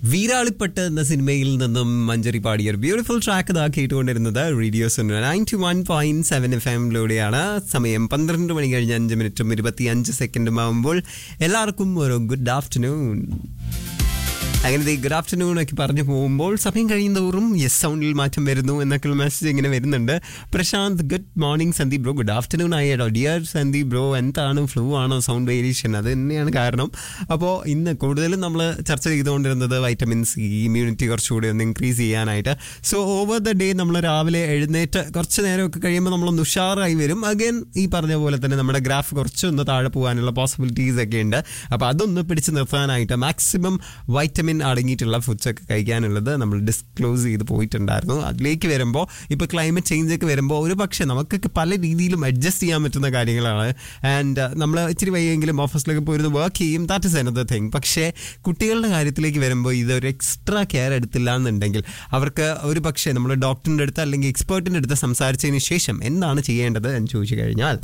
വീരാളിപ്പട്ട് എന്ന സിനിമയിൽ നിന്നും മഞ്ജരി പാടിയ ഒരു ബ്യൂട്ടിഫുൾ ട്രാക്ക് ഇതാ കേട്ടുകൊണ്ടിരുന്നത് radio ninety one point seven F എമ്മിലൂടെയാണ് സമയം പന്ത്രണ്ട് മണി കഴിഞ്ഞ് അഞ്ച് മിനിറ്റും ഇരുപത്തി അഞ്ച് സെക്കൻഡും ആകുമ്പോൾ എല്ലാവർക്കും ഒരു ഗുഡ് ആഫ്റ്റർനൂൺ അങ്ങനെ ഈ ഗുഡ് ആഫ്റ്റർനൂൺ ഒക്കെ പറഞ്ഞു പോകുമ്പോൾ സമയം കഴിയുന്നതോറും യെസ് സൗണ്ടിൽ മാറ്റം വരുന്നു എന്നൊക്കെയുള്ള മെസ്സേജ് ഇങ്ങനെ വരുന്നുണ്ട് Prashanth good morning Sandeep bro good afternoon ആയിട്ടോ ഡിയർ സന്ദീപ് ബ്രോ എന്താണ് ഫ്ലൂ ആണോ സൗണ്ട് വേരിയേഷൻ അത് തന്നെയാണ് കാരണം അപ്പോൾ ഇന്ന് കൂടുതലും നമ്മൾ ചർച്ച ചെയ്തുകൊണ്ടിരുന്നത് വൈറ്റമിൻ സി ഇമ്മ്യൂണിറ്റി കുറച്ചുകൂടി ഒന്ന് ഇൻക്രീസ് ചെയ്യാനായിട്ട് സോ ഓവർ ദ ഡേ നമ്മൾ രാവിലെ എഴുന്നേറ്റ് കുറച്ച് നേരമൊക്കെ കഴിയുമ്പോൾ നമ്മളൊന്ന് ഉഷാറായി വരും അഗൈൻ ഈ പറഞ്ഞ പോലെ തന്നെ നമ്മുടെ ഗ്രാഫ് കുറച്ചൊന്ന് താഴെ പോകാനുള്ള പോസിബിലിറ്റീസ് ഒക്കെ ഉണ്ട് അപ്പോൾ അതൊന്ന് പിടിച്ച് നിർത്താനായിട്ട് മാക്സിമം വൈറ്റമിൻ അടങ്ങിയിട്ടുള്ള ഫുഡ്സ് ഒക്കെ കഴിക്കാനുള്ളത് നമ്മൾ ഡിസ്ക്ലോസ് ചെയ്ത് പോയിട്ടുണ്ടായിരുന്നു അതിലേക്ക് വരുമ്പോൾ ഇപ്പോൾ ക്ലൈമറ്റ് ചേഞ്ച് ഒക്കെ വരുമ്പോൾ ഒരു പക്ഷേ നമുക്കൊക്കെ പല രീതിയിലും അഡ്ജസ്റ്റ് ചെയ്യാൻ പറ്റുന്ന കാര്യങ്ങളാണ് ആൻഡ് നമ്മൾ ഇച്ചിരി വയ്യെങ്കിലും ഓഫീസിലൊക്കെ പോയിരുന്ന് വർക്ക് ചെയ്യും ദാറ്റ് ഇസ് അനദർ തിങ് പക്ഷേ കുട്ടികളുടെ കാര്യത്തിലേക്ക് വരുമ്പോൾ ഇതൊരു എക്സ്ട്രാ കെയർ എടുത്തില്ല എന്നുണ്ടെങ്കിൽ അവർക്ക് ഒരു പക്ഷേ നമ്മൾ ഡോക്ടറിൻ്റെ അടുത്ത് അല്ലെങ്കിൽ എക്സ്പേർട്ടിൻ്റെ അടുത്ത് സംസാരിച്ചതിന് ശേഷം എന്താണ് ചെയ്യേണ്ടത് എന്ന് ചോദിച്ചു കഴിഞ്ഞാൽ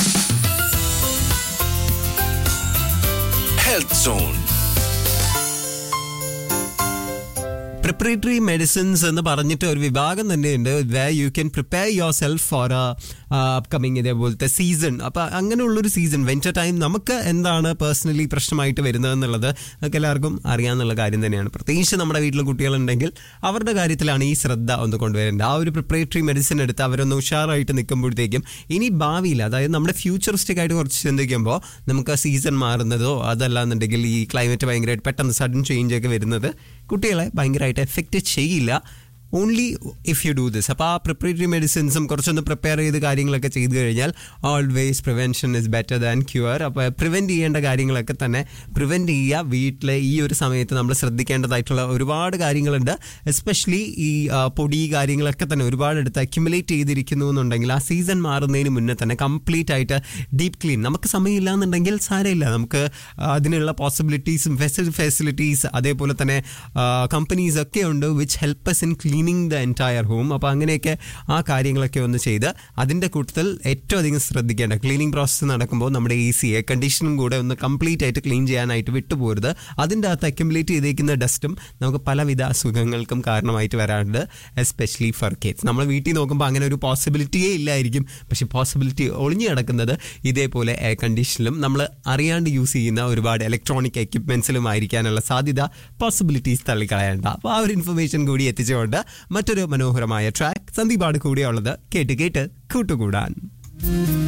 Health Zone. പ്രിപ്പറേറ്ററി മെഡിസിൻസ് എന്ന് പറഞ്ഞിട്ട് ഒരു വിഭാഗം തന്നെയുണ്ട് way you can prepare yourself for upcoming ഇതേപോലത്തെ സീസൺ അപ്പം അങ്ങനെയുള്ളൊരു സീസൺ വെഞ്ചർ ടൈം നമുക്ക് എന്താണ് പേഴ്സണലി പ്രശ്നമായിട്ട് വരുന്നത് എന്നുള്ളത് നമുക്ക് എല്ലാവർക്കും അറിയാമെന്നുള്ള കാര്യം തന്നെയാണ് പ്രത്യേകിച്ച് നമ്മുടെ വീട്ടിൽ കുട്ടികളുണ്ടെങ്കിൽ അവരുടെ കാര്യത്തിലാണ് ഈ ശ്രദ്ധ ഒന്ന് കൊണ്ടുവരേണ്ടത് ആ ഒരു പ്രിപ്പറേറ്ററി മെഡിസിൻ എടുത്ത് അവരൊന്ന് ഉഷാറായിട്ട് നിൽക്കുമ്പോഴത്തേക്കും ഇനി ഭാവിയിൽ അതായത് നമ്മുടെ ഫ്യൂച്ചറിസ്റ്റിക് ആയിട്ട് കുറച്ച് ചിന്തിക്കുമ്പോൾ നമുക്ക് സീസൺ മാറുന്നതോ അതല്ലാന്നുണ്ടെങ്കിൽ ഈ ക്ലൈമറ്റ് ഭയങ്കരമായിട്ട് പെട്ടെന്ന് സഡൻ ചേഞ്ച് ഒക്കെ വരുന്നത് കുട്ടികളെ ഭയങ്കരമായിട്ട് എഫക്റ്റ് ചെയ്യില്ല only if you do this അപ്പോൾ ആ പ്രിപ്പറേറ്ററി മെഡിസിൻസും കുറച്ചൊന്ന് പ്രിപ്പയർ ചെയ്ത് കാര്യങ്ങളൊക്കെ ചെയ്തു കഴിഞ്ഞാൽ always prevention is better than cure അപ്പോൾ പ്രിവെൻറ്റ് ചെയ്യേണ്ട കാര്യങ്ങളൊക്കെ തന്നെ പ്രിവെൻറ്റ് ചെയ്യുക വീട്ടിൽ ഈ ഒരു സമയത്ത് നമ്മൾ ശ്രദ്ധിക്കേണ്ടതായിട്ടുള്ള ഒരുപാട് കാര്യങ്ങളുണ്ട് എസ്പെഷ്യലി ഈ ആ, പൊടി കാര്യങ്ങളൊക്കെ തന്നെ ഒരുപാട് എടുത്ത് അക്യുമുലേറ്റ് ചെയ്തിരിക്കുന്നു എന്നുണ്ടെങ്കിൽ ആ സീസൺ മാറുന്നതിന് മുന്നേ തന്നെ കംപ്ലീറ്റ് ആയിട്ട് ഡീപ്പ് ക്ലീൻ നമുക്ക് സമയമില്ല എന്നുണ്ടെങ്കിൽ സാരമില്ല നമുക്ക് ആ, അതിനുള്ള പോസിബിലിറ്റീസും ഫെസിലിറ്റീസ് അതേപോലെ തന്നെ കമ്പനീസ് ഒക്കെ ഉണ്ട് which helps in cleaning the entire home അപ്പോൾ അങ്ങനെയൊക്കെ ആ കാര്യങ്ങളൊക്കെ ഒന്ന് ചെയ്ത് അതിൻ്റെ കൂട്ടത്തിൽ ഏറ്റവും അധികം ശ്രദ്ധിക്കേണ്ട ക്ലീനിങ് പ്രോസസ്സ് നടക്കുമ്പോൾ നമ്മുടെ എ സി എയർ കണ്ടീഷനും കൂടെ ഒന്ന് കംപ്ലീറ്റ് ആയിട്ട് ക്ലീൻ ചെയ്യാനായിട്ട് വിട്ടുപോരുത് അതിൻ്റെ അകത്ത് അക്യുമുലേറ്റ് ചെയ്തേക്കുന്ന ഡസ്റ്റും നമുക്ക് പലവിധ അസുഖങ്ങൾക്കും കാരണമായിട്ട് വരാറുണ്ട് എസ്പെഷ്യലി ഫർ കിഡ്സ് നമ്മൾ വീട്ടിൽ നോക്കുമ്പോൾ അങ്ങനെ ഒരു പോസിബിലിറ്റിയേ ഇല്ലായിരിക്കും പക്ഷെ പോസിബിലിറ്റി ഒളിഞ്ഞു കിടക്കുന്നത് ഇതേപോലെ എയർ കണ്ടീഷനിലും നമ്മൾ അറിയാണ്ട് യൂസ് ചെയ്യുന്ന ഒരുപാട് ഇലക്ട്രോണിക് എക്യുപ്മെൻസിലും ആയിരിക്കാനുള്ള സാധ്യത പോസിബിലിറ്റീസ് തള്ളിക്കളയണ്ട അപ്പോൾ ആ ഒരു ഇൻഫർമേഷൻ കൂടി എത്തിച്ചുകൊണ്ട് മറ്റൊരു മനോഹരമായ ട്രാക്ക് സന്ദീപാട് കൂടിയുള്ളത് കേട്ട് കേട്ട് കൂട്ടുകൂടാൻ